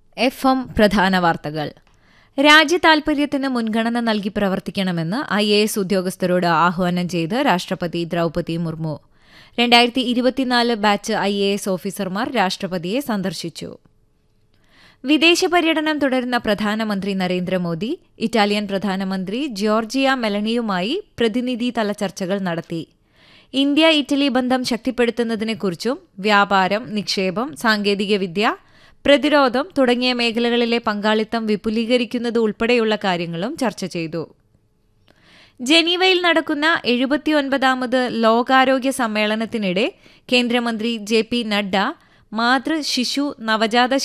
F M പ്രധാന വാർത്തകൾ രാജ്യതാൽപര്യത്തിന് മുൻഗണന നൽകി പ്രവർത്തിക്കണമെന്ന് ഐ എ എസ് ഉദ്യോഗസ്ഥരോട് ആഹ്വാനം ചെയ്ത് രാഷ്ട്രപതി ദ്രൌപതി മുർമു രണ്ടായിരത്തി ഇരുപത്തിനാല് ബാച്ച് ഐ എ എസ് ഓഫീസർമാർ രാഷ്ട്രപതിയെ സന്ദർശിച്ചു വിദേശ പര്യടനം തുടരുന്ന പ്രധാനമന്ത്രി നരേന്ദ്രമോദി ഇറ്റാലിയൻ പ്രധാനമന്ത്രി ജോർജിയ മെലണിയുമായി പ്രതിനിധിതല ചർച്ചകൾ നടത്തി ഇന്ത്യ ഇറ്റലി ബന്ധം ശക്തിപ്പെടുത്തുന്നതിനെക്കുറിച്ചും വ്യാപാരം നിക്ഷേപം സാങ്കേതികവിദ്യ പ്രതിരോധം തുടങ്ങിയ മേഖലകളിലെ പങ്കാളിത്തം വിപുലീകരിക്കുന്നത് ഉൾപ്പെടെയുള്ള കാര്യങ്ങളും ചർച്ച ചെയ്തു ജനീവയിൽ നടക്കുന്ന എഴുപത്തിയൊൻപതാമത് ലോകാരോഗ്യ സമ്മേളനത്തിനിടെ കേന്ദ്രമന്ത്രി ജെ പി നഡ്ഡ മാതൃ ശിശു നവജാത